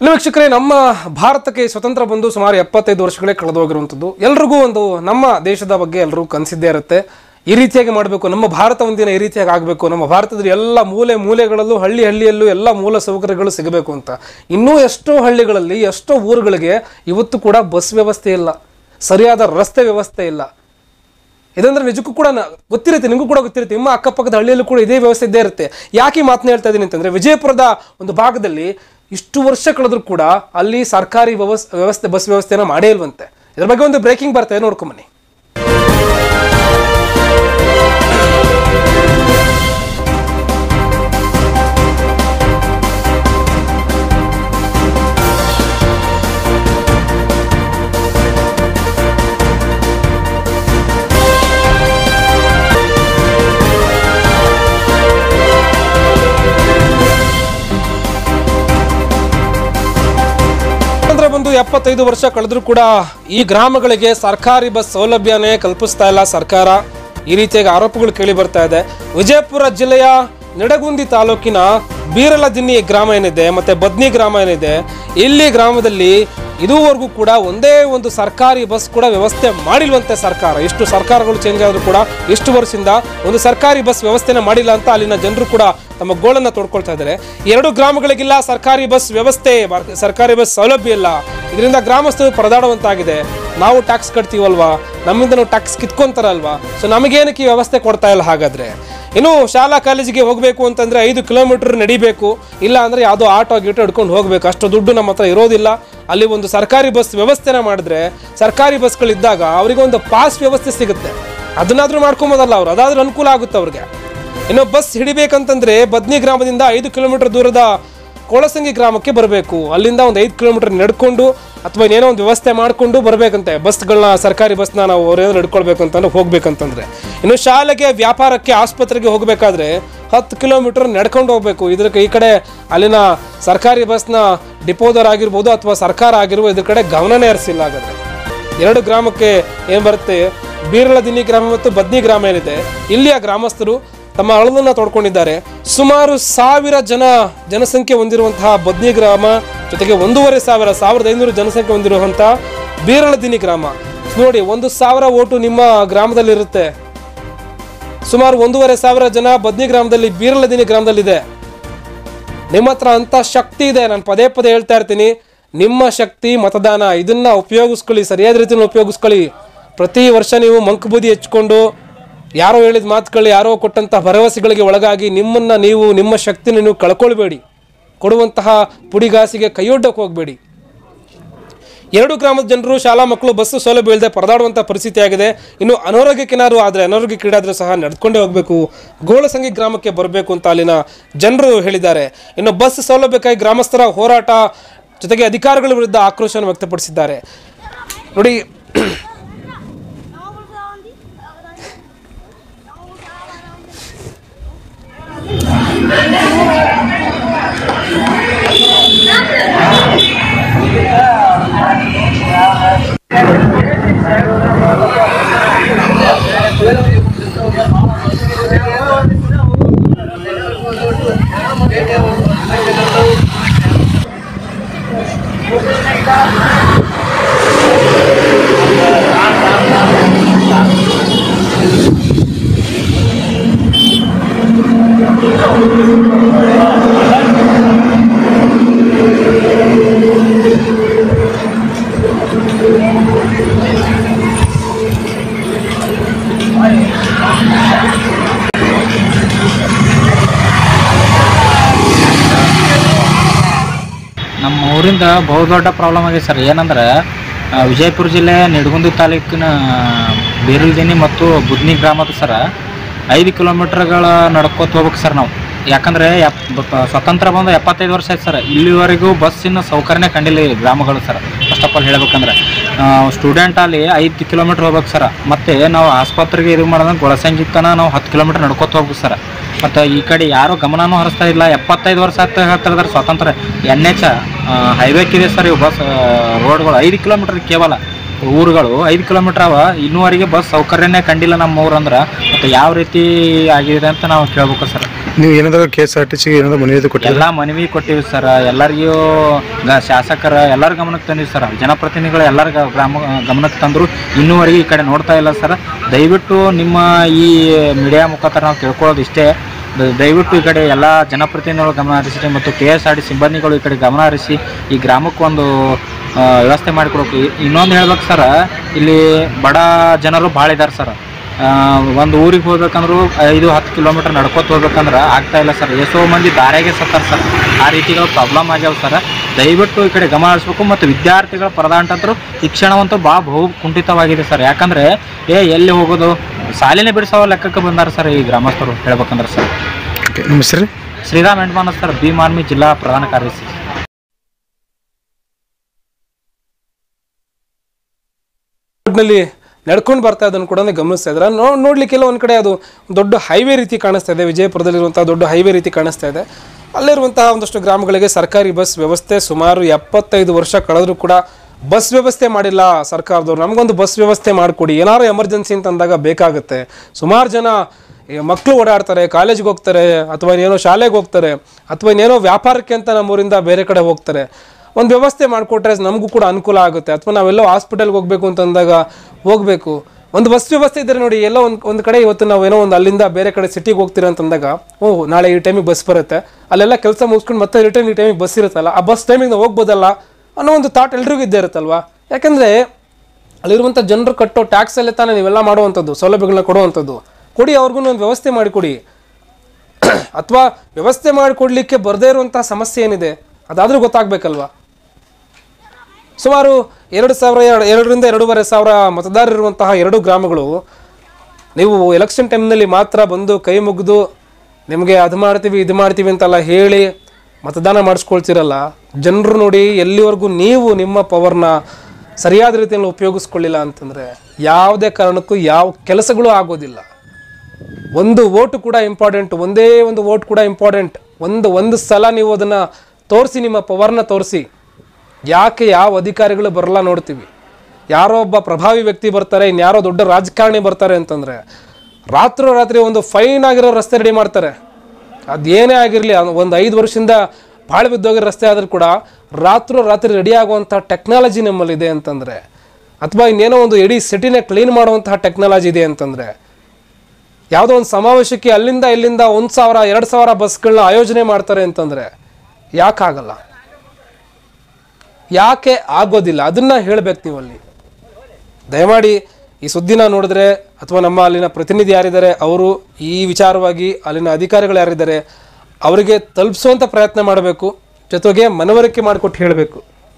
ಇನ್ನು ವೀಕ್ಷಕರೇ ನಮ್ಮ ಭಾರತಕ್ಕೆ ಸ್ವತಂತ್ರ ಬಂದು ಸುಮಾರು ಎಪ್ಪತ್ತೈದು ವರ್ಷಗಳೇ ಕಳೆದು ಹೋಗಿರುವಂಥದ್ದು ಎಲ್ರಿಗೂ ಒಂದು ನಮ್ಮ ದೇಶದ ಬಗ್ಗೆ ಎಲ್ರಿಗೂ ಕನಸಿದ್ದೇ ಇರುತ್ತೆ ಈ ರೀತಿಯಾಗಿ ಮಾಡಬೇಕು ನಮ್ಮ ಭಾರತ ಒಂದಿನ ಈ ರೀತಿಯಾಗಿ ಆಗಬೇಕು ನಮ್ಮ ಭಾರತದ ಎಲ್ಲ ಮೂಲೆ ಮೂಲೆಗಳಲ್ಲೂ ಹಳ್ಳಿ ಹಳ್ಳಿಯಲ್ಲೂ ಎಲ್ಲ ಮೂಲ ಸೌಕರ್ಯಗಳು ಸಿಗಬೇಕು ಅಂತ ಇನ್ನೂ ಎಷ್ಟೋ ಹಳ್ಳಿಗಳಲ್ಲಿ ಎಷ್ಟೋ ಊರುಗಳಿಗೆ ಇವತ್ತು ಕೂಡ ಬಸ್ ವ್ಯವಸ್ಥೆ ಇಲ್ಲ ಸರಿಯಾದ ರಸ್ತೆ ವ್ಯವಸ್ಥೆ ಇಲ್ಲ ಇದಂದ್ರೆ ನಿಜಕ್ಕೂ ಕೂಡ ನ- ಗೊತ್ತಿರುತ್ತೆ ನಿಮಗೂ ಕೂಡ ಗೊತ್ತಿರುತ್ತೆ ನಿಮ್ಮ ಅಕ್ಕಪಕ್ಕದ ಹಳ್ಳಿಯಲ್ಲೂ ಕೂಡ ಇದೇ ವ್ಯವಸ್ಥೆ ಇದ್ದೇ ಇರುತ್ತೆ ಯಾಕೆ ಈ ಮಾತನ್ನ ಹೇಳ್ತಾ ಇದ್ದೀನಿ ಅಂತಂದ್ರೆ ವಿಜಯಪುರದ ಒಂದು ಭಾಗದಲ್ಲಿ ಇಷ್ಟು ವರ್ಷ ಕಳೆದ್ರೂ ಕೂಡ ಅಲ್ಲಿ ಸರ್ಕಾರಿ ವ್ಯವಸ್ ವ್ಯವಸ್ಥೆ ಬಸ್ ವ್ಯವಸ್ಥೆನ ಮಾಡೇ ಇಲ್ವಂತೆ ಇದ್ರ ಬಗ್ಗೆ ಒಂದು ಬ್ರೇಕಿಂಗ್ ಬರ್ತಾ ಇದೆ ನೋಡ್ಕೊಂಬನ್ನಿ ಸ್ವಾತಂತ್ರ್ಯ ಬಂದು ಎಪ್ಪತ್ತೈದು ವರ್ಷ ಕಳೆದ್ರೂ ಕೂಡ ಈ ಗ್ರಾಮಗಳಿಗೆ ಸರ್ಕಾರಿ ಬಸ್ ಸೌಲಭ್ಯನೇ ಕಲ್ಪಿಸ್ತಾ ಇಲ್ಲ ಸರ್ಕಾರ ಈ ರೀತಿಯಾಗಿ ಆರೋಪಗಳು ಕೇಳಿ ಬರ್ತಾ ಇದೆ ವಿಜಯಪುರ ಜಿಲ್ಲೆಯ ನಿಡಗುಂದಿ ತಾಲೂಕಿನ ಬೀರಲದಿನ್ನಿ ಗ್ರಾಮ ಏನಿದೆ ಮತ್ತೆ ಬದ್ನಿ ಗ್ರಾಮ ಏನಿದೆ ಇಲ್ಲಿ ಗ್ರಾಮದಲ್ಲಿ ಇದುವರೆಗೂ ಕೂಡ ಒಂದೇ ಒಂದು ಸರ್ಕಾರಿ ಬಸ್ ಕೂಡ ವ್ಯವಸ್ಥೆ ಮಾಡಿಲ್ವಂತೆ ಸರ್ಕಾರ ಎಷ್ಟು ಸರ್ಕಾರಗಳು ಚೇಂಜ್ ಆದ್ರೂ ಕೂಡ ಎಷ್ಟು ವರ್ಷದಿಂದ ಒಂದು ಸರ್ಕಾರಿ ಬಸ್ ವ್ಯವಸ್ಥೆನ ಮಾಡಿಲ್ಲ ಅಂತ ಅಲ್ಲಿನ ಜನರು ಕೂಡ ತಮ್ಮ ಗೋಳನ್ನ ತೋಡ್ಕೊಳ್ತಾ ಇದ್ದಾರೆ ಎರಡು ಗ್ರಾಮಗಳಿಗಿಲ್ಲ ಸರ್ಕಾರಿ ಬಸ್ ವ್ಯವಸ್ಥೆ ಬಾರ್- ಸರ್ಕಾರಿ ಬಸ್ ಸೌಲಭ್ಯ ಇಲ್ಲ ಇದರಿಂದ ಗ್ರಾಮಸ್ಥರು ಪರದಾಡುವಂತಾಗಿದೆ ನಾವು ಟ್ಯಾಕ್ಸ್ ಕಟ್ತೀವಲ್ವಾ ನಮ್ಮಿಂದ ನಾವು ಟ್ಯಾಕ್ಸ್ ಕಿತ್ಕೊಂತಾರಲ್ವಾ ಸೊ ನಮಗೇನಕ್ಕೆ ಈ ವ್ಯವಸ್ಥೆ ಕೊಡ್ತಾ ಇಲ್ಲ ಹಾಗಾದ್ರೆ ಇನ್ನು ಶಾಲಾ ಕಾಲೇಜಿಗೆ ಹೋಗಬೇಕು ಅಂತಂದ್ರೆ ಐದು ಕಿಲೋಮೀಟರ್ ನಡಿಬೇಕು ಇಲ್ಲ ಅಂದ್ರೆ ಯಾವುದೋ ಆಟೋ ಗೀಟೋ ಹಿಡ್ಕೊಂಡು ಹೋಗ್ಬೇಕು ಅಷ್ಟು ದುಡ್ಡು ನಮ್ಮ ಹತ್ರ ಇರೋದಿಲ್ಲ ಅಲ್ಲಿ ಒಂದು ಸರ್ಕಾರಿ ಬಸ್ ವ್ಯವಸ್ಥೆನ ಮಾಡಿದ್ರೆ ಸರ್ಕಾರಿ ಬಸ್ಗಳಿದ್ದಾಗ ಅವರಿಗೆ ಒಂದು ಪಾಸ್ ವ್ಯವಸ್ಥೆ ಸಿಗುತ್ತೆ ಅದನ್ನಾದ್ರೂ ಮಾಡ್ಕೊಂಬೋದಲ್ಲ ಅವ್ರು ಅದಾದ್ರೂ ಅನುಕೂಲ ಆಗುತ್ತೆ ಅವ್ರಿಗೆ ಇನ್ನು ಬಸ್ ಹಿಡಿಬೇಕಂತಂದ್ರೆ ಬದ್ನಿ ಗ್ರಾಮದಿಂದ ಐದು ಕಿಲೋಮೀಟರ್ ದೂರದ ಕೋಳಸಂಗಿ ಗ್ರಾಮಕ್ಕೆ ಬರಬೇಕು ಅಲ್ಲಿಂದ ಒಂದು ಐದು ಕಿಲೋಮೀಟರ್ ನಡ್ಕೊಂಡು ಅಥವಾ ಇನ್ನೇನೋ ಒಂದು ವ್ಯವಸ್ಥೆ ಮಾಡಿಕೊಂಡು ಬರಬೇಕಂತೆ ಬಸ್ಗಳನ್ನ ಸರ್ಕಾರಿ ಬಸ್ನ ನಾವು ಅವ್ರೇನಾದ್ರು ನಡ್ಕೊಳ್ಬೇಕು ಅಂತಂದ್ರೆ ಹೋಗ್ಬೇಕಂತಂದ್ರೆ ಇನ್ನು ಶಾಲೆಗೆ ವ್ಯಾಪಾರಕ್ಕೆ ಆಸ್ಪತ್ರೆಗೆ ಹೋಗಬೇಕಾದ್ರೆ ಹತ್ತು ಕಿಲೋಮೀಟರ್ ನಡ್ಕೊಂಡು ಹೋಗ್ಬೇಕು ಇದಕ್ಕೆ ಈ ಕಡೆ ಅಲ್ಲಿನ ಸರ್ಕಾರಿ ಬಸ್ನ ಡಿಪೋದರ್ ಆಗಿರ್ಬೋದು ಅಥವಾ ಸರ್ಕಾರ ಆಗಿರ್ಬೋದು ಇದ್ರ ಕಡೆ ಗಮನನೇ ಹರಿಸಿಲ್ಲ ಹಾಗಾದ್ರೆ ಎರಡು ಗ್ರಾಮಕ್ಕೆ ಏನ್ ಬರುತ್ತೆ ಬೀರಳದಿನ್ನಿ ಗ್ರಾಮ ಮತ್ತು ಬದ್ನಿ ಗ್ರಾಮ ಏನಿದೆ ಇಲ್ಲಿಯ ಗ್ರಾಮಸ್ಥರು ತಮ್ಮ ಅಳಲನ್ನ ತೋಡ್ಕೊಂಡಿದ್ದಾರೆ ಸುಮಾರು ಸಾವಿರ ಜನ ಜನಸಂಖ್ಯೆ ಹೊಂದಿರುವಂತಹ ಬದ್ನಿ ಗ್ರಾಮ ಜೊತೆಗೆ ಒಂದೂವರೆ ಸಾವಿರ ಸಾವಿರದ ಐನೂರು ಜನಸಂಖ್ಯೆ ಹೊಂದಿರುವಂತಹ ಬೀರಳದಿನ್ನಿ ಗ್ರಾಮ ನೋಡಿ ಒಂದು ಸಾವಿರ ಓಟು ನಿಮ್ಮ ಗ್ರಾಮದಲ್ಲಿರುತ್ತೆ ಸುಮಾರು ಒಂದೂವರೆ ಸಾವಿರ ಜನ ಬದ್ನಿ ಗ್ರಾಮದಲ್ಲಿ ಬೀರಳದಿನಿ ಗ್ರಾಮದಲ್ಲಿದೆ ನಿಮ್ಮ ಹತ್ರ ಅಂತ ಶಕ್ತಿ ಇದೆ ನಾನು ಪದೇ ಪದೇ ಹೇಳ್ತಾ ಇರ್ತೀನಿ ನಿಮ್ಮ ಶಕ್ತಿ ಮತದಾನ ಇದನ್ನ ಉಪಯೋಗಿಸ್ಕೊಳ್ಳಿ ಸರಿಯಾದ ರೀತಿಯಲ್ಲಿ ಉಪಯೋಗಿಸ್ಕೊಳ್ಳಿ ಪ್ರತಿ ವರ್ಷ ನೀವು ಮಂಕುಬೂದಿ ಹೆಚ್ಕೊಂಡು ಯಾರೋ ಹೇಳಿದ ಮಾತುಗಳು ಯಾರೋ ಕೊಟ್ಟಂತಹ ಭರವಸೆಗಳಿಗೆ ಒಳಗಾಗಿ ನಿಮ್ಮನ್ನ ನೀವು ನಿಮ್ಮ ಶಕ್ತಿನ ನೀವು ಕಳ್ಕೊಳ್ಬೇಡಿ ಕೊಡುವಂತಹ ಪುಡಿಗಾಸಿಗೆ ಕೈಯೊಡ್ಡಕ್ಕೆ ಹೋಗಬೇಡಿ ಎರಡು ಗ್ರಾಮದ ಜನರು ಶಾಲಾ ಮಕ್ಕಳು ಬಸ್ಸು ಸೌಲಭ್ಯ ಇಲ್ಲದೆ ಪರದಾಡುವಂಥ ಪರಿಸ್ಥಿತಿ ಆಗಿದೆ ಇನ್ನು ಅನಾರೋಗ್ಯಕ್ಕೇನಾದ್ರು ಆದರೆ ಅನಾರೋಗ್ಯಕ್ಕೀಡಾದರೂ ಸಹ ನಡೆದುಕೊಂಡೇ ಹೋಗಬೇಕು ಗೋಳಸಂಗಿ ಗ್ರಾಮಕ್ಕೆ ಬರಬೇಕು ಅಂತ ಅಲ್ಲಿನ ಜನರು ಹೇಳಿದ್ದಾರೆ ಇನ್ನು ಬಸ್ ಸೌಲಭ್ಯಕ್ಕಾಗಿ ಗ್ರಾಮಸ್ಥರ ಹೋರಾಟ ಜೊತೆಗೆ ಅಧಿಕಾರಿಗಳ ವಿರುದ್ಧ ಆಕ್ರೋಶವನ್ನು ವ್ಯಕ್ತಪಡಿಸಿದ್ದಾರೆ ನೋಡಿ ನಮ್ಮ ಊರಿಂದ ಬಹು ದೊಡ್ಡ ಪ್ರಾಬ್ಲಮ್ ಆಗಿದೆ ಸರ್ ಏನಂದ್ರೆ ಆ, ವಿಜಯಪುರ ಜಿಲ್ಲೆ ನಿಡಗುಂದಿ ತಾಲೂಕಿನ ಬೇರುಲ್ದಿನಿ ಮತ್ತು ಬುದ್ನಿ ಗ್ರಾಮದ ಸರ ಐದು ಕಿಲೋಮೀಟರ್ಗಳ ನಡ್ಕೋತ ಹೋಗ್ಬೇಕು ಸರ್ ನಾವು ಯಾಕಂದ್ರೆ ಎಪ್ ಬ- ಸ್ವತಂತ್ರ ಬಂದು ಎಪ್ಪತ್ತೈದು ವರ್ಷ ಆಯ್ತು ಸರ್ ಇಲ್ಲಿವರೆಗೂ ಬಸ್ಸಿನ ಸೌಕರ್ಯನೇ ಕಂಡಿಲ್ಲ ಈ ಗ್ರಾಮಗಳು ಸರ್ ಫಸ್ಟ್ ಆಫ್ ಆಲ್ ಹೇಳ್ಬೇಕಂದ್ರೆ ಸ್ಟೂಡೆಂಟ್ ಅಲ್ಲಿ ಐದು ಕಿಲೋಮೀಟರ್ ಹೋಗ್ಬೇಕು ಸರ್ ಮತ್ತೆ ನಾವು ಆಸ್ಪತ್ರೆಗೆ ಇದು ಮಾಡೋದಂಗೆ ಗೊಳಸಂಗಿ ತನ ನಾವು ಹತ್ತು ಕಿಲೋಮೀಟರ್ ನಡ್ಕೋತ ಹೋಗ್ಬೇಕು ಸರ್ ಮತ್ತು ಈ ಕಡೆ ಯಾರೂ ಗಮನನೂ ಹರಿಸ್ತಾ ಇಲ್ಲ ಎಪ್ಪತ್ತೈದು ವರ್ಷ ಆಗ್ತಾ ಹೇಳ್ತಾರೆ ಸ್ವಾತಂತ್ರ್ಯ ಎನ್ ಎಚ್ ಹೈವೇಕ್ಕಿದೆ ಸರ್ ಇವು ಬಸ್ ರೋಡ್ಗಳು ಐದು ಕಿಲೋಮೀಟರ್ ಕೇವಲ ಊರುಗಳು ಐದು ಕಿಲೋಮೀಟರ್ ಅವ ಇನ್ನೂವರೆಗೆ ಬಸ್ ಸೌಕರ್ಯನೇ ಕಂಡಿಲ್ಲ ನಮ್ಮ ಊರಂದ್ರೆ ಮತ್ತು ಯಾವ ರೀತಿ ಆಗಿದೆ ಅಂತ ನಾವು ಕೇಳ್ಬೇಕು ಸರ್ ನೀವು ಏನಾದ್ರು K S R T C ಏನಾದ್ರು ಮನವಿ ಕೊಟ್ಟಿಲ್ಲ ಎಲ್ಲ ಮನವಿ ಕೊಟ್ಟಿವಿ ಸರ್ ಎಲ್ಲರಿಗೂ ಗ ಶಾಸಕರ ಎಲ್ಲರ ಗಮನಕ್ಕೆ ತಂದಿವಿ ಸರ್ ಜನಪ್ರತಿನಿಧಿಗಳು ಎಲ್ಲರ ಗ- ಗ್ರಾಮ ಗಮನಕ್ಕೆ ತಂದರು ಇನ್ನೂವರೆಗೆ ಈ ಕಡೆ ನೋಡ್ತಾ ಇಲ್ಲ ಸರ್ ದಯವಿಟ್ಟು ನಿಮ್ಮ ಈ ಮೀಡಿಯಾ ಮುಖಾಂತರ ನಾವು ಕೇಳ್ಕೊಳ್ಳೋದು ಇಷ್ಟೇ ದ- ದಯವಿಟ್ಟು ಈ ಕಡೆ ಎಲ್ಲ ಜನಪ್ರತಿನಿಧಿಗಳು ಗಮನ ಹರಿಸಿ ಮತ್ತು ಕೆ ಎಸ್ ಆರ್ ಟಿ ಸಿಬ್ಬಂದಿಗಳು ಈ ಕಡೆ ಗಮನ ಹರಿಸಿ ಈ ಗ್ರಾಮಕ್ಕೆ ಒಂದು ಆ, ವ್ಯವಸ್ಥೆ ಮಾಡಿಕೊಡ್ಬೇಕು ಇನ್ನೊಂದು ಹೇಳ್ಬೇಕು ಸರ್ ಇಲ್ಲಿ ಬಡ ಜನರು ಭಾಳ ಇದ್ದಾರೆ ಸರ್ ಒಂದು ಊರಿಗೆ ಹೋಗ್ಬೇಕಂದ್ರೂ ಐದು ಹತ್ತು ಕಿಲೋಮೀಟರ್ ನಡ್ಕೋತ ಹೋಗ್ಬೇಕಂದ್ರೆ ಆಗ್ತಾ ಇಲ್ಲ ಸರ್ ಎಷ್ಟೋ ಮಂದಿ ದಾರ್ಯಾಗೆ ಸತ್ತಾರ ಸರ್ ಆ ರೀತಿಗಳು ಪ್ರಾಬ್ಲಮ್ ಆಗ್ಯಾವ ಸರ್ ದಯವಿಟ್ಟು ಈ ಕಡೆ ಗಮನ ಹರಿಸ್ಬೇಕು ಮತ್ತು ವಿದ್ಯಾರ್ಥಿಗಳ ಪರದಾಂಟಂತರು ಶಿಕ್ಷಣವಂತೂ ಭಾಳ ಬಹು ಕುಂಠಿತವಾಗಿದೆ ಸರ್ ಯಾಕಂದ್ರೆ ಏ ಎಲ್ಲಿ ಹೋಗೋದು ಸಾಲಿನೇ ಬಿಡಿಸೋ ಲೆಕ್ಕಕ್ಕೆ ಬಂದಾರ ಸರ್ ಈ ಗ್ರಾಮಸ್ಥರು ಹೇಳ್ಬೇಕಂದ್ರೆ ಸರ್ ಓಕೆ ನಿಮ್ಮ ಹೆಸರು ಶ್ರೀರಾಮ್ ಹೆಣ್ಮಾನ ಸರ್ ಭೀಮಾರ್ಮಿ ಜಿಲ್ಲಾ ಪ್ರಧಾನ ಕಾರ್ಯದರ್ಶಿ ರೋಡ್ನಲ್ಲಿ ನಡ್ಕೊಂಡು ಬರ್ತಾ ಇದನ್ನು ಕೂಡ ಗಮನಿಸ್ತಾ ಇದ್ದಾರೆ ನೋ ನೋಡ್ಲಿಕ್ಕೆಲ್ಲ ಒಂದು ಕಡೆ ಅದು ದೊಡ್ಡ ಹೈವೇ ರೀತಿ ಕಾಣಿಸ್ತಾ ಇದೆ ವಿಜಯಪುರದಲ್ಲಿರುವಂತಹ ದೊಡ್ಡ ಹೈವೇ ರೀತಿ ಕಾಣಿಸ್ತಾ ಇದೆ ಅಲ್ಲಿರುವಂತಹ ಒಂದಷ್ಟು ಗ್ರಾಮಗಳಿಗೆ ಸರ್ಕಾರಿ ಬಸ್ ವ್ಯವಸ್ಥೆ ಸುಮಾರು ಎಪ್ಪತ್ತೈದು ವರ್ಷ ಕಳೆದರೂ ಕೂಡ ಬಸ್ ವ್ಯವಸ್ಥೆ ಮಾಡಿಲ್ಲ ಸರ್ಕಾರದವ್ರು ನಮಗೊಂದು ಬಸ್ ವ್ಯವಸ್ಥೆ ಮಾಡಿಕೊಡಿ ಏನಾದ್ರು ಎಮರ್ಜೆನ್ಸಿ ಅಂತ ಅಂದಾಗ ಬೇಕಾಗುತ್ತೆ ಸುಮಾರು ಜನ ಈ ಮಕ್ಕಳು ಓಡಾಡ್ತಾರೆ ಕಾಲೇಜ್ಗೆ ಹೋಗ್ತಾರೆ ಅಥವಾ ಇನ್ನೇನೋ ಶಾಲೆಗೆ ಹೋಗ್ತಾರೆ ಅಥವಾ ಇನ್ನೇನೋ ವ್ಯಾಪಾರಕ್ಕೆ ಅಂತ ನಮ್ಮೂರಿಂದ ಬೇರೆ ಕಡೆ ಹೋಗ್ತಾರೆ ಒಂದು ವ್ಯವಸ್ಥೆ ಮಾಡಿಕೊಟ್ರೆ ನಮಗೂ ಕೂಡ ಅನುಕೂಲ ಆಗುತ್ತೆ ಅಥವಾ ನಾವೆಲ್ಲೋ ಹಾಸ್ಪಿಟಲ್ಗೆ ಹೋಗ್ಬೇಕು ಅಂತಂದಾಗ ಹೋಗಬೇಕು ಒಂದು ಬಸ್ ವ್ಯವಸ್ಥೆ ಇದ್ದರೆ ನೋಡಿ ಎಲ್ಲೋ ಒಂದು ಒಂದು ಕಡೆ ಇವತ್ತು ನಾವು ಏನೋ ಒಂದು ಅಲ್ಲಿಂದ ಬೇರೆ ಕಡೆ ಸಿಟಿಗೆ ಹೋಗ್ತೀರ ಅಂತಂದಾಗ ಓಹ್ ನಾಳೆ ಈ ಟೈಮಿಗೆ ಬಸ್ ಬರುತ್ತೆ ಅಲ್ಲೆಲ್ಲ ಕೆಲಸ ಮುಗಿಸ್ಕೊಂಡು ಮತ್ತೆ ರಿಟರ್ನ್ ಈ ಟೈಮಿಗೆ ಬಸ್ ಇರುತ್ತಲ್ಲ ಆ ಬಸ್ ಟೈಮಿಗೆ ನಾವು ಹೋಗ್ಬೋದಲ್ಲ ಅನ್ನೋ ಒಂದು ಥಾಟ್ ಎಲ್ರಿಗೂ ಇದ್ದೇ ಇರುತ್ತಲ್ವಾ ಯಾಕಂದರೆ ಅಲ್ಲಿರುವಂಥ ಜನರು ಕಟ್ಟೋ ಟ್ಯಾಕ್ಸಲ್ಲೇ ತಾನೇ ನೀವೆಲ್ಲ ಮಾಡುವಂಥದ್ದು ಸೌಲಭ್ಯಗಳನ್ನ ಕೊಡುವಂಥದ್ದು ಕೊಡಿ ಅವ್ರಿಗೂ ಒಂದು ವ್ಯವಸ್ಥೆ ಮಾಡಿಕೊಡಿ ಅಥವಾ ವ್ಯವಸ್ಥೆ ಮಾಡಿಕೊಡ್ಲಿಕ್ಕೆ ಬರದೇ ಇರುವಂಥ ಸಮಸ್ಯೆ ಏನಿದೆ ಅದಾದರೂ ಗೊತ್ತಾಗಬೇಕಲ್ವಾ ಸುಮಾರು ಎರಡು ಸಾವಿರ ಎರಡು ಎರಡರಿಂದ ಎರಡೂವರೆ ಸಾವಿರ ಮತದಾರರಿರುವಂತಹ ಎರಡು ಗ್ರಾಮಗಳು ನೀವು ಎಲೆಕ್ಷನ್ ಟೈಮ್ನಲ್ಲಿ ಮಾತ್ರ ಬಂದು ಕೈ ಮುಗಿದು ನಿಮಗೆ ಅದು ಮಾಡ್ತೀವಿ ಇದು ಮಾಡ್ತೀವಿ ಅಂತೆಲ್ಲ ಹೇಳಿ ಮತದಾನ ಮಾಡಿಸ್ಕೊಳ್ತಿರಲ್ಲ ಜನರು ನೋಡಿ ಎಲ್ಲಿವರೆಗೂ ನೀವು ನಿಮ್ಮ ಪವರ್ನ ಸರಿಯಾದ ರೀತಿಯಲ್ಲಿ ಉಪಯೋಗಿಸ್ಕೊಳ್ಳಿಲ್ಲ ಅಂತಂದರೆ ಯಾವುದೇ ಕಾರಣಕ್ಕೂ ಯಾವ ಕೆಲಸಗಳು ಆಗೋದಿಲ್ಲ ಒಂದು ಓಟು ಕೂಡ ಇಂಪಾರ್ಟೆಂಟ್ ಒಂದೇ ಒಂದು ಓಟ್ ಕೂಡ ಇಂಪಾರ್ಟೆಂಟ್ ಒಂದು ಒಂದು ಸಲ ನೀವು ಅದನ್ನು ತೋರಿಸಿ ನಿಮ್ಮ ಪವರ್ನ ತೋರಿಸಿ ಯಾಕೆ ಯಾವ ಅಧಿಕಾರಿಗಳು ಬರಲ್ಲ ನೋಡ್ತೀವಿ ಯಾರೋ ಒಬ್ಬ ಪ್ರಭಾವಿ ವ್ಯಕ್ತಿ ಬರ್ತಾರೆ ಇನ್ಯಾರೋ ದೊಡ್ಡ ರಾಜಕಾರಣಿ ಬರ್ತಾರೆ ಅಂತಂದರೆ ರಾತ್ರಿ ಒಂದು ಫೈನ್ ಆಗಿರೋ ರಸ್ತೆ ರೆಡಿ ಮಾಡ್ತಾರೆ ಅದೇನೇ ಆಗಿರಲಿ ಒಂದು ಐದು ವರ್ಷದಿಂದ ಭಾಳ ಬಿದ್ದೋಗಿರೋ ರಸ್ತೆ ಆದರೂ ಕೂಡ ರಾತ್ರೋ ರಾತ್ರಿ ರೆಡಿ ಆಗುವಂಥ ಟೆಕ್ನಾಲಜಿ ನಮ್ಮಲ್ಲಿದೆ ಅಂತಂದರೆ ಅಥವಾ ಇನ್ನೇನೋ ಒಂದು ಇಡೀ ಸಿಟಿನೇ ಕ್ಲೀನ್ ಮಾಡುವಂತಹ ಟೆಕ್ನಾಲಜಿ ಇದೆ ಅಂತಂದರೆ ಯಾವುದೋ ಒಂದು ಸಮಾವೇಶಕ್ಕೆ ಅಲ್ಲಿಂದ ಇಲ್ಲಿಂದ ಒಂದು ಸಾವಿರ ಎರಡು ಸಾವಿರ ಬಸ್ಗಳನ್ನ ಆಯೋಜನೆ ಮಾಡ್ತಾರೆ ಅಂತಂದರೆ ಯಾಕಾಗಲ್ಲ ಯಾಕೆ ಆಗೋದಿಲ್ಲ ಅದನ್ನ ಹೇಳ್ಬೇಕು ನೀವು ಅಲ್ಲಿ ದಯಮಾಡಿ ಈ ಸುದ್ದಿನ ನೋಡಿದ್ರೆ ಅಥವಾ ನಮ್ಮ ಅಲ್ಲಿನ ಪ್ರತಿನಿಧಿ ಯಾರಿದ್ದಾರೆ ಅವರು ಈ ವಿಚಾರವಾಗಿ ಅಲ್ಲಿನ ಅಧಿಕಾರಿಗಳು ಯಾರಿದ್ದಾರೆ ಅವರಿಗೆ ತಲುಪಿಸುವಂಥ ಪ್ರಯತ್ನ ಮಾಡಬೇಕು ಜೊತೆಗೆ ಮನವರಿಕೆ ಮಾಡಿಕೊಟ್ಟು ಹೇಳಬೇಕು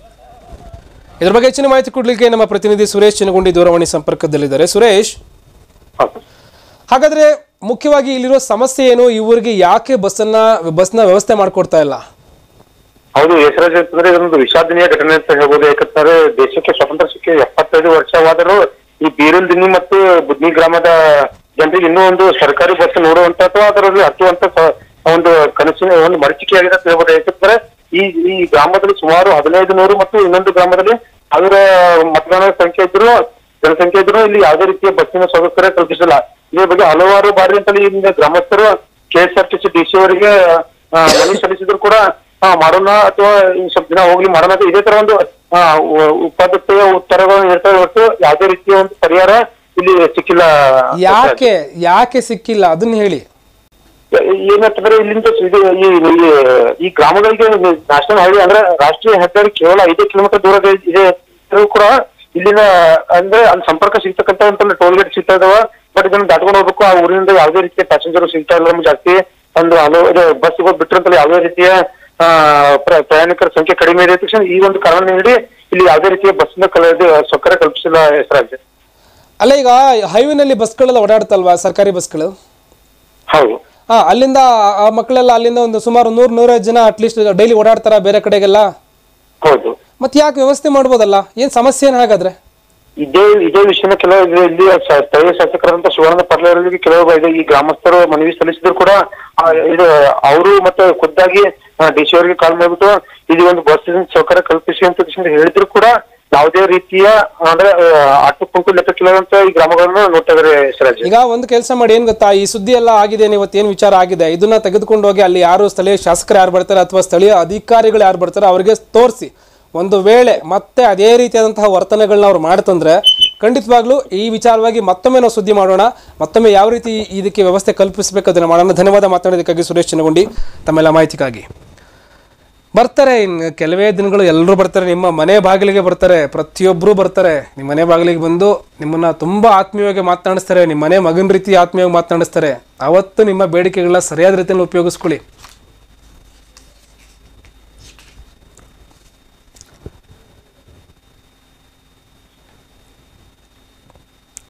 ಇದ್ರ ಬಗ್ಗೆ ಹೆಚ್ಚಿನ ಮಾಹಿತಿ ಕೊಡಲಿಕ್ಕೆ ನಮ್ಮ ಪ್ರತಿನಿಧಿ ಸುರೇಶ್ ಚಿನಗುಂಡಿ ದೂರವಾಣಿ ಸಂಪರ್ಕದಲ್ಲಿದ್ದಾರೆ ಸುರೇಶ್ ಹೌದು ಹಾಗಾದ್ರೆ ಮುಖ್ಯವಾಗಿ ಇಲ್ಲಿರೋ ಸಮಸ್ಯೆ ಏನು ಈ ಊರಿಗೆ ಯಾಕೆ ಬಸ್ಸನ್ನ ಬಸ್ನ ವ್ಯವಸ್ಥೆ ಮಾಡಿಕೊಡ್ತಾ ಇಲ್ಲ ಹೌದು ಯಶರಾಜ್ ಅಂತಂದ್ರೆ ಇದೊಂದು ವಿಷಾದನೀಯ ಘಟನೆ ಅಂತ ಹೇಳ್ಬೋದು ಯಾಕಂದ್ರೆ ದೇಶಕ್ಕೆ ಸ್ವಾತಂತ್ರ್ಯ ಸಿಕ್ಕಿ ಎಪ್ಪತ್ತೈದು ವರ್ಷವಾದರೂ ಈ ಬೀರಲ್ ದಿನ್ನಿ ಮತ್ತು ಬುದ್ನಿ ಗ್ರಾಮದ ಜನರಿಗೆ ಇನ್ನೂ ಒಂದು ಸರ್ಕಾರಿ ಬಸ್ ನೋಡುವಂತ ಅಥವಾ ಅದರಲ್ಲಿ ಹತ್ತುವಂತ ಸ- ಒಂದು ಕನಸಿನ ಒಂದು ಮರೀಚಿಕೆಯಾಗಿದೆ ಅಂತ ಹೇಳ್ಬೋದು ಯಾಕಂದ್ರೆ ಈ ಈ ಗ್ರಾಮದಲ್ಲಿ ಸುಮಾರು ಹದಿನೈದು ನೂರು ಮತ್ತು ಇನ್ನೊಂದು ಗ್ರಾಮದಲ್ಲಿ ಸಾವಿರ ಮತದಾನ ಸಂಖ್ಯೆ ಇದ್ರು ಜನಸಂಖ್ಯೆ ಇದ್ರು ಇಲ್ಲಿ ಯಾವುದೇ ರೀತಿಯ ಬಸ್ಸಿನ ಸೌಕರ್ಯ ಕಲ್ಪಿಸಿಲ್ಲ ಇದ್ರ ಬಗ್ಗೆ ಹಲವಾರು ಬಾರಿ ಅಂತಲೇ ಇಲ್ಲಿನ ಗ್ರಾಮಸ್ಥರು ಕೆಎಸ್ಆರ್ಟಿಸಿ ಡಿಸಿ ಅವರಿಗೆ ಆ, ಮನವಿ ಸಲ್ಲಿಸಿದ್ರು ಕೂಡ ಆ, ಮಾಡೋಣ ಅಥವಾ ಇನ್ ಸ್ವಲ್ಪ ದಿನ ಹೋಗ್ಲಿ ಮಾಡೋಣ ಅಂತ ಇದೇ ತರ ಒಂದು ಆ, ಉ- ಉಪಯುಕ್ತ ಉತ್ತರಗಳನ್ನು ನೀಡ್ತಾರೆ ಹೊರತು ಯಾವುದೇ ರೀತಿಯ ಒಂದು ಪರಿಹಾರ ಇಲ್ಲಿ ಸಿಕ್ಕಿಲ್ಲ ಯಾಕೆ ಯಾಕೆ ಸಿಕ್ಕಿಲ್ಲ ಅದನ್ನ ಹೇಳಿ ಏನಂತಂದ್ರೆ ಇಲ್ಲಿಂದ ಇದು ಈ ಈ- ಈ ಗ್ರಾಮಗಳಿಗೆ ನ್ಯಾಷನಲ್ ಹೈವೇ ಅಂದ್ರೆ ರಾಷ್ಟ್ರೀಯ ಹೆದ್ದಾರಿ ಕೇವಲ ಐದು ಕಿಲೋಮೀಟರ್ ದೂರ ಇದೆ ಇದ್ರೂ ಕೂಡ ಇಲ್ಲಿನ ಅಂದ್ರೆ ಅಲ್ಲಿ ಸಂಪರ್ಕ ಸಿಗ್ತಕ್ಕಂತ ಒಂದು ಟೋಲ್ ಗೇಟ್ ಸಿಗ್ತಾ ಇದಾವ ಬಟ್ ಇದನ್ನ ದಾಟ್ಕೊಂಡು ಹೋಗ್ಬೇಕು ಆ ಊರಿನಿಂದ ಯಾವುದೇ ರೀತಿಯ ಪ್ಯಾಸೆಂಜರ್ ಸಿಗ್ತಾ ಇಲ್ಲ ನಮ್ಗೆ ಜಾಸ್ತಿ ಒಂದು ಹಲವು ಬಸ್ ಬಿಟ್ಟಿರಂತಲ್ಲ ಯಾವುದೇ ರೀತಿಯ ಆ, ಪ್ರ- ಪ್ರಯಾಣಿಕರ ಸಂಖ್ಯೆ ಕಡಿಮೆ ಇದೆ ತಕ್ಷಣ ಈ ಒಂದು ಕಾರಣ ನೀಡಿ ಇಲ್ಲಿ ಯಾವುದೇ ರೀತಿಯ ಬಸ್ನ ಕಲ ಸೌಕರ್ಯ ಕಲ್ಪಿಸಿಲ್ಲ ಹೆಸರಾಗಿದೆ ಅಲ್ಲ ಈಗ ಹೈವೇನಲ್ಲಿ ಬಸ್ಗಳೆಲ್ಲ ಓಡಾಡ್ತಲ್ವಾ ಸರ್ಕಾರಿ ಬಸ್ಗಳು ಹೌದು ಹಾ ಅಲ್ಲಿಂದ ಆ ಮಕ್ಕಳೆಲ್ಲ ಅಲ್ಲಿಂದ ಒಂದು ಸುಮಾರು ನೂರು ನೂರೈವತ್ತು ಜನ ಅಟ್ಲೀಸ್ಟ್ ಡೈಲಿ ಓಡಾಡ್ತಾರ ಬೇರೆ ಕಡೆಗೆಲ್ಲ ಹೌದು ಮತ್ತೆ ಯಾಕೆ ವ್ಯವಸ್ಥೆ ಮಾಡ್ಬೋದಲ್ಲ ಏನ್ ಸಮಸ್ಯೆ ಏನು ಹಾಗಾದ್ರೆ ಇದೇ ಇದೇ ವಿಷಯನ ಕೆಲವು ಇಲ್ಲಿ- ಇಲ್ಲಿ ಸ- ಸ್ಥಳೀಯ ಶಾಸಕರಾದಂತ ಶಿವಾನಂದ ಪಾಟೀಲ್ ಕೆಲವು ಇದೆ ಈ ಗ್ರಾಮಸ್ಥರು ಮನವಿ ಸಲ್ಲಿಸಿದ್ರು ಕೂಡ ಆ, ಇದು ಅವರು ಮತ್ತೆ ಖುದ್ದಾಗಿ ಡಿ ಸಿ ಅವರಿಗೆ ಕಾಲ್ ಮಾಡ್ಬಿಟ್ಟು ಇದು ಒಂದು ಬಸ್ ಸೌಕರ್ಯ ಕಲ್ಪಿಸಿ ಅಂತ ಹೇಳಿದ್ರು ಕೂಡ ಯಾವುದೇ ರೀತಿಯ ಅಂದ್ರೆ ಅಟ್ಟು ಕುಂಟು ಲೆಕ್ಕಕ್ಕಿಲ್ಲದಂತ ಈ ಗ್ರಾಮಗಳನ್ನು ನೋಡ್ತಾ ಇದಾರೆ ಯಶರಾಜ್ ಈಗ ಒಂದು ಕೆಲಸ ಮಾಡಿ ಏನ್ ಗೊತ್ತಾ ಈ ಸುದ್ದಿ ಎಲ್ಲ ಆಗಿದೆ ಇವತ್ತೇನು ವಿಚಾರ ಆಗಿದೆ ಇದನ್ನ ತೆಗೆದುಕೊಂಡು ಹೋಗಿ ಅಲ್ಲಿ ಯಾರು ಸ್ಥಳೀಯ ಶಾಸಕರು ಯಾರು ಬರ್ತಾರೆ ಅಥವಾ ಸ್ಥಳೀಯ ಅಧಿಕಾರಿಗಳು ಯಾರು ಬರ್ತಾರೆ ಅವರಿಗೆ ತೋರಿಸಿ ಒಂದು ವೇಳೆ ಮತ್ತೆ ಅದೇ ರೀತಿಯಾದಂತಹ ವರ್ತನೆಗಳನ್ನ ಅವ್ರು ಮಾಡ್ತಂದ್ರೆ ಖಂಡಿತವಾಗ್ಲೂ ಈ ವಿಚಾರವಾಗಿ ಮತ್ತೊಮ್ಮೆ ನಾವು ಸುದ್ದಿ ಮಾಡೋಣ ಮತ್ತೊಮ್ಮೆ ಯಾವ ರೀತಿ ಇದಕ್ಕೆ ವ್ಯವಸ್ಥೆ ಕಲ್ಪಿಸಬೇಕು ಅದನ್ನು ಮಾಡೋಣ ಧನ್ಯವಾದ ಮಾತನಾಡೋದಕ್ಕಾಗಿ ಸುರೇಶ್ ಚಿನ್ನಗುಂಡಿ ತಮ್ಮೆಲ್ಲ ಮಾಹಿತಿಗಾಗಿ ಬರ್ತಾರೆ ಇನ್ನು ಕೆಲವೇ ದಿನಗಳು ಎಲ್ಲರೂ ಬರ್ತಾರೆ ನಿಮ್ಮ ಮನೆ ಬಾಗಿಲಿಗೆ ಬರ್ತಾರೆ ಪ್ರತಿಯೊಬ್ಬರು ಬರ್ತಾರೆ ನಿಮ್ಮ ಮನೆ ಬಾಗಿಲಿಗೆ ಬಂದು ನಿಮ್ಮನ್ನ ತುಂಬಾ ಆತ್ಮೀಯವಾಗಿ ಮಾತನಾಡಿಸ್ತಾರೆ ನಿಮ್ಮ ಮನೆ ಮಗನ ರೀತಿ ಆತ್ಮೀಯವಾಗಿ ಮಾತನಾಡಿಸ್ತಾರೆ ಅವತ್ತು ನಿಮ್ಮ ಬೇಡಿಕೆಗಳನ್ನ ಸರಿಯಾದ ರೀತಿಯಲ್ಲಿ ಉಪಯೋಗಿಸ್ಕೊಳ್ಳಿ